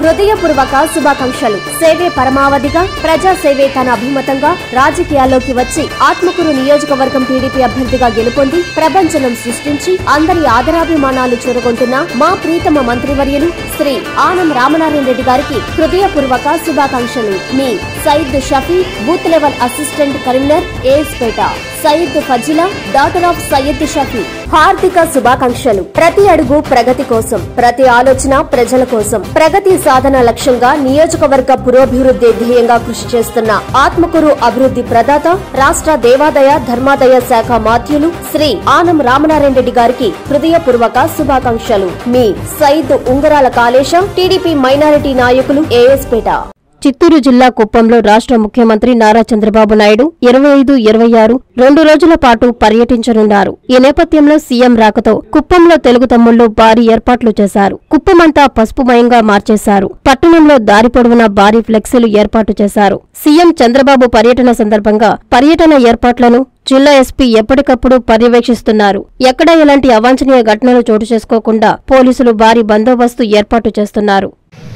హృదయపూర్వక శుభాకాంక్షలు సేవే పరమావధిగా ప్రజా సేవే తన అభిమతంగా రాజకీయాల్లోకి వచ్చి ఆత్మకూరు నియోజకవర్గం టీడీపీ అభ్యర్థిగా గెలుపొంది ప్రపంచనం సృష్టించి అందరి ఆదరాభిమానాలు చూరగొంటున్న మా ప్రీతమ మంత్రివర్యులు శ్రీ ఆనం రామనారాయణ రెడ్డి గారికి హృదయపూర్వక శుభాకాంక్షలు మీ Saeed Shafi booth level assistant Karimnagar ఏఎస్పేట సయ్యద్ ఫజిలా డాటర్ ఆఫ్ సయ్యద్ షఫీ హార్దిక శుభాకాంక్షలు ప్రతి అడుగు ప్రగతి కోసం ప్రతి ఆలోచన ప్రజల కోసం ప్రగతి సాధన లక్ష్యంగా నియోజకవర్గ పురోభివృద్ధి ధ్యేయంగా కృషి చేస్తున్న ఆత్మకూరు అభివృద్ధి ప్రదాత రాష్ట్ర దేవాదాయ ధర్మాదాయ శాఖ మాధ్యులు శ్రీ ఆనం రామనారాయణ రెడ్డి గారికి హృదయపూర్వక శుభాకాంక్షలు మీ సయీద్ ఉంగరాల కాళేశం టీడీపీ మైనారిటీ నాయకులు ఏఎస్పేట చిత్తూరు జిల్లా కుప్పంలో రాష్ట్ర ముఖ్యమంత్రి నారా చంద్రబాబు నాయుడు ఇరవై ఐదు ఇరవై ఆరు రెండు రోజుల పాటు పర్యటించనున్నారు ఈ నేపథ్యంలో సీఎం రాకతో కుప్పంలో తెలుగు తమ్ముళ్లు భారీ ఏర్పాట్లు చేశారు కుప్పమంతా పసుపుమయంగా మార్చేశారు పట్టణంలో దారి పొడవునా భారీ ఫ్లెక్సీలు ఏర్పాటు చేశారు సీఎం చంద్రబాబు పర్యటన సందర్భంగా పర్యటన ఏర్పాట్లను జిల్లా ఎస్పీ ఎప్పటికప్పుడు పర్యవేక్షిస్తున్నారు ఎక్కడ ఎలాంటి అవాంఛనీయ ఘటనలు చోటు చేసుకోకుండా పోలీసులు భారీ బందోబస్తు ఏర్పాటు చేస్తున్నారు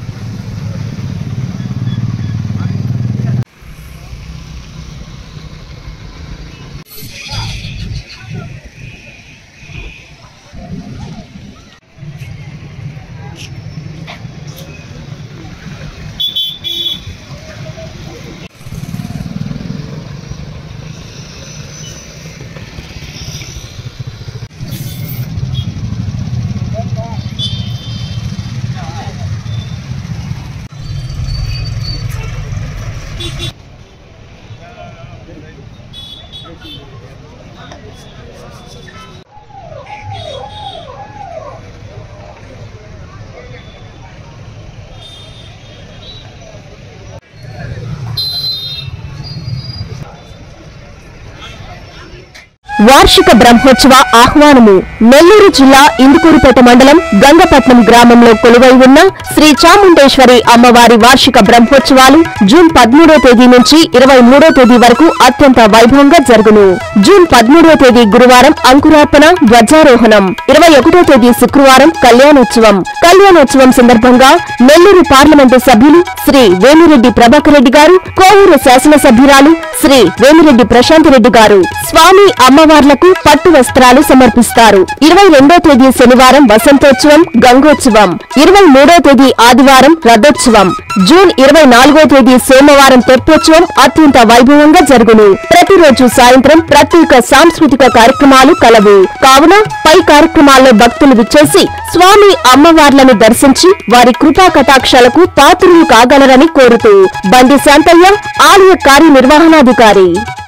వార్షిక బ్రహ్మోత్సవ ఆహ్వానము నెల్లూరు జిల్లా ఇందుకూరుపేట మండలం గంగపట్నం గ్రామంలో కొలువై ఉన్న శ్రీ చాముండేశ్వరి అమ్మవారి వార్షిక బ్రహ్మోత్సవాలు జూన్ పదమూడో తేదీ నుంచి ఇరవై మూడో తేదీ వరకు అత్యంత వైభవంగా జరుగును జూన్ పదమూడో తేదీ గురువారం అంకురార్పణ ధ్వజారోహణం ఇరవై ఒకటో తేదీ శుక్రవారం కళ్యాణోత్సవం కళ్యాణోత్సవం సందర్భంగా నెల్లూరు పార్లమెంటు సభ్యులు శ్రీ వేమిరెడ్డి ప్రభాకర్ రెడ్డి గారు కోవూరు శాసనసభ్యురాలు శ్రీ వేమిరెడ్డి ప్రశాంత్ రెడ్డి గారు స్వామి అమ్మవార్లకు పట్టు వస్త్రాలు సమర్పిస్తారు ఇరవై రెండో తేదీ శనివారం వసంతోత్సవం గంగోత్సవం ఇరవై మూడో తేదీ ఆదివారం రథోత్సవం జూన్ ఇరవై నాలుగో తేదీ సోమవారం తెప్పోత్సవం అత్యంత వైభవంగా జరుగును ప్రతిరోజు సాయంత్రం ప్రత్యేక సాంస్కృతిక కార్యక్రమాలు కలవు కావున పై కార్యక్రమాల్లో భక్తులు విచ్చేసి స్వామి అమ్మవార్లను దర్శించి వారి కృపా కటాక్షాలకు పాత్రులు కాగలరని కోరుతూ బండి శాంతయ్య ఆలయ కార్యనిర్వహణాధికారి